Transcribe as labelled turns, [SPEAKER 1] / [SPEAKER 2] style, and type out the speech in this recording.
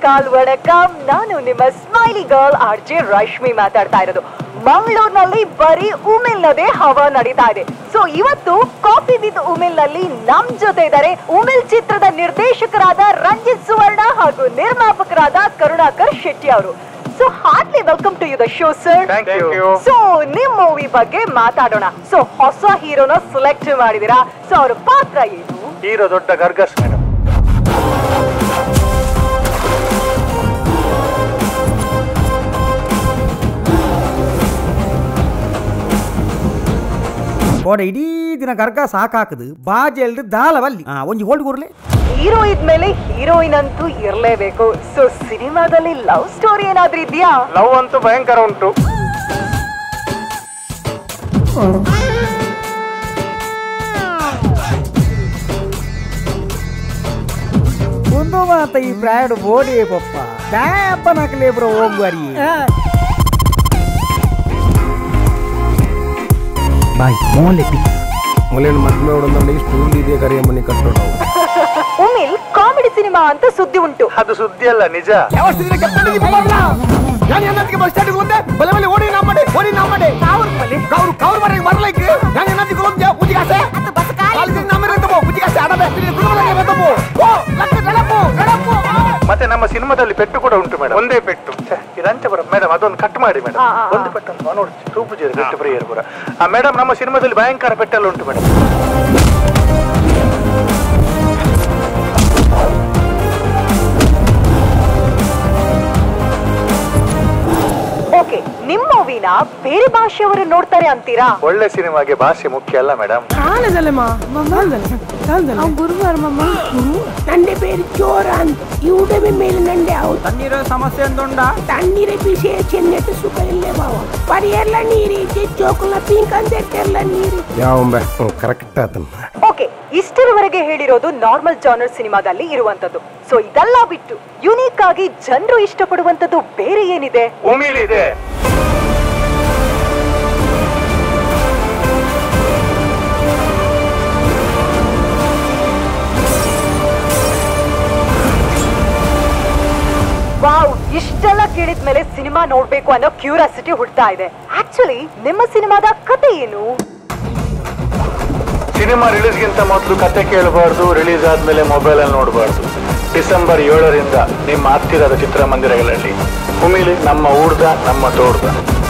[SPEAKER 1] ಕಾಲ್ ವಣಕಂ ನಾನು ನಿಮ್ಮ ಸ್ಮೈಲಿ ಗರ್ಲ್ ಆರ್ ಜೆ ರಶ್ಮಿ ಮಾತಾಡ್ತಾ ಇರೋದು ಮಂಗಳೂರಿನಲ್ಲಿ ಬರೀ ಉಮಿಲ್ನದೇ ಹವಾ ನಡೀತಾ ಇದೆ ಸೊ ಇವತ್ತು ಕಾಫಿ ವಿತ್ ಉಮಿಲ್ ನಲ್ಲಿ ನಮ್ ಜೊತೆ ಇದ್ದಾರೆ ಉಮಿಲ್ ಚಿತ್ರದ ನಿರ್ದೇಶಕರಾದ ರಂಜಿತ್ ಸುವರ್ಣ ಹಾಗೂ ನಿರ್ಮಾಪಕರಾದ ಕರುಣಾಕರ್ ಶೆಟ್ಟಿ ಅವರು so heartly welcome to you the show sir
[SPEAKER 2] thank you
[SPEAKER 1] so ನಿಮ್ ಮೂವಿ ಬಗ್ಗೆ ಮಾತಾಡೋಣ ಸೊ ಹೊಸ ಹೀರೋನ ಸೆಲೆಕ್ಟ್ ಮಾಡಿದೀರಾ ಸೊ ಅವ್ರ ಪಾತ್ರ ಏನು
[SPEAKER 2] ಹೀರೋ ದೊಡ್ಡ ಗರ್ಗಸ್ ಮೇಡಮ್
[SPEAKER 3] ಕೋಡ ಇಡೀ ದಿನ ಕರ್ಕ ಸಾಕಾಕದು ಬಾಜಿ ಎಲ್ರು ದಾಲವಲ್ಲಿ ಆ ಒಂಜಿ ಹೋಲ್ಡ್ ಕೂರ್ಲೆ
[SPEAKER 1] ಹೀರೋ ಇದ್ಮೇಲೆ ಹೀರೋಯಿನ್ ಅಂತೂ ಇರ್ಲೇಬೇಕು ಸೊ ಸಿನಿಮಾದಲ್ಲಿ ಲವ್ ಸ್ಟೋರಿ ಏನಾದ್ರೂ ಇದೆಯಾ
[SPEAKER 2] ಲವ್ ಅಂತೂ ಭಯಂಕರ ಉಂಟು
[SPEAKER 3] ಒಂದು ಮಾತ ಈ ಬ್ರ್ಯಾಡ್ ಬೋಡಿ ಪಪ್ಪ ಬ್ಯಾಪ ನಕಲೆ ಬ್ರೋ ಹೋಗುವರಿ ಬಾಯ್ ಮೋಲೆ ಪಿಕ್ಸ್
[SPEAKER 4] ಮೊಲೇನು ಮದ್ಮೆ ಹೊಡೊಂದಂಡಿಗೆ ಸ್ಟೂಲ್ ಇದೆ ಕರಿಯ ಮನೆ ಕಟ್ಟೋಣ
[SPEAKER 1] ಉಮಿಲ್ ಕಾಮಿಡಿ ಸಿನಿಮಾ ಅಂತ ಸುದ್ದಿ ಉಂಟು
[SPEAKER 2] ಅದು ಸುದ್ದಿ ಅಲ್ಲ ನಿಜ ಮತ್ತೆ ನಮ್ಮ ಸಿನಿಮಾದಲ್ಲಿ ಪೆಟ್ಟು ಕೂಡ ಉಂಟು ಮೇಡಮ್ ಒಂದೇ ಪೆಟ್ಟು ಛೆ, ಇದಂಚೆ ಬರ ಮೇಡಮ್ ಅದೊಂದು ಕಟ್ ಮಾಡಿ ಮೇಡಮ್
[SPEAKER 1] ಆ, ಆ, ಆ.
[SPEAKER 2] ಒಂದು ಪೆಟ್ಟು ಅಂತ ನೋಡಿ ಸೂಪು ಜೀರ ಗಟ್ಟಿ ಪ್ರಿಯರ್ ಪುರ ಆ ಮೇಡಮ್ ನಮ್ಮ ಸಿನಿಮಾದಲ್ಲಿ ಭಯಂಕರ ಪೆಟ್ಟೆಲ್ಲ ಉಂಟು ಮೇಡಮ್
[SPEAKER 1] ಓಕೆ ನಿಮ್ ಮೂವಿನ ಬೇರೆ ಭಾಷೆಯವರು ನೋಡ್ತಾರೆ ಅಂತೀರಾ
[SPEAKER 2] ಒಳ್ಳೆ ಸಿನಿಮಾಗೆ ಭಾಷೆ ಮುಖ್ಯ ಅಲ್ಲ ಮೇಡಮ್
[SPEAKER 5] గురువారు మమ్మ నండే పేరు చోరాన్ ఇవుడమే మేలు నండే అవు
[SPEAKER 3] ತಣ್ಣೀರ ಸಮಸ್ಯೆ ಎಂದುಂಡ
[SPEAKER 5] తన్నీరే పిసే చెన్నెట్టు సుఖ ఇల్లే బావ పరియర్ల నీరి జోకుల పింక్ తెల్ల నీరు
[SPEAKER 4] ಯಾವಂಬೆ ಕರೆಕ್ಟ್ ಆತನ
[SPEAKER 1] ಓಕೆ ಇಷ್ಟರವರೆಗೆ ಹೇಳಿರೋದು ನಾರ್ಮಲ್ ಜಾನರ್ ಸಿನಿಮಾದಲ್ಲಿ ಇರುವಂತದ್ದು ಸೊ ಇದೆಲ್ಲ ಬಿಟ್ಟು ಯುನೀಕ್ ಆಗಿ ಜನರು ಇಷ್ಟಪಡುವಂತದ್ದು ಬೇರೆ ಏನಿದೆ
[SPEAKER 2] ಉಮಿಲಿದೆ
[SPEAKER 1] ವಾವ್ ಇಷ್ಟೆಲ್ಲ ಕೇಳಿದ್ಮೇಲೆ ಸಿನಿಮಾ ನೋಡ್ಬೇಕು ಅನ್ನೋ ಕ್ಯೂರಿಯಾಸಿಟಿ ಹುಡ್ತಾ ಇದೆ ಆಕ್ಚುಲಿ ನಿಮ್ಮ ಸಿನಿಮಾದ ಕತೆ ಏನು
[SPEAKER 2] ಸಿನಿಮಾ ರಿಲೀಸ್ಗಿಂತ ಮೊದಲು ಕತೆ ಕೇಳಬಾರ್ದು ರಿಲೀಸ್ ಆದ್ಮೇಲೆ ಮೊಬೈಲ್ ಅಲ್ಲಿ ನೋಡಬಾರ್ದು ಡಿಸೆಂಬರ್ ಏಳರಿಂದ ನಿಮ್ಮ ಹತ್ತಿರದ ಚಿತ್ರಮಂದಿರಗಳಲ್ಲಿ ಉಮಿಲಿ ನಮ್ಮ ಊರ್ದ ನಮ್ಮ ತೋರ್ದ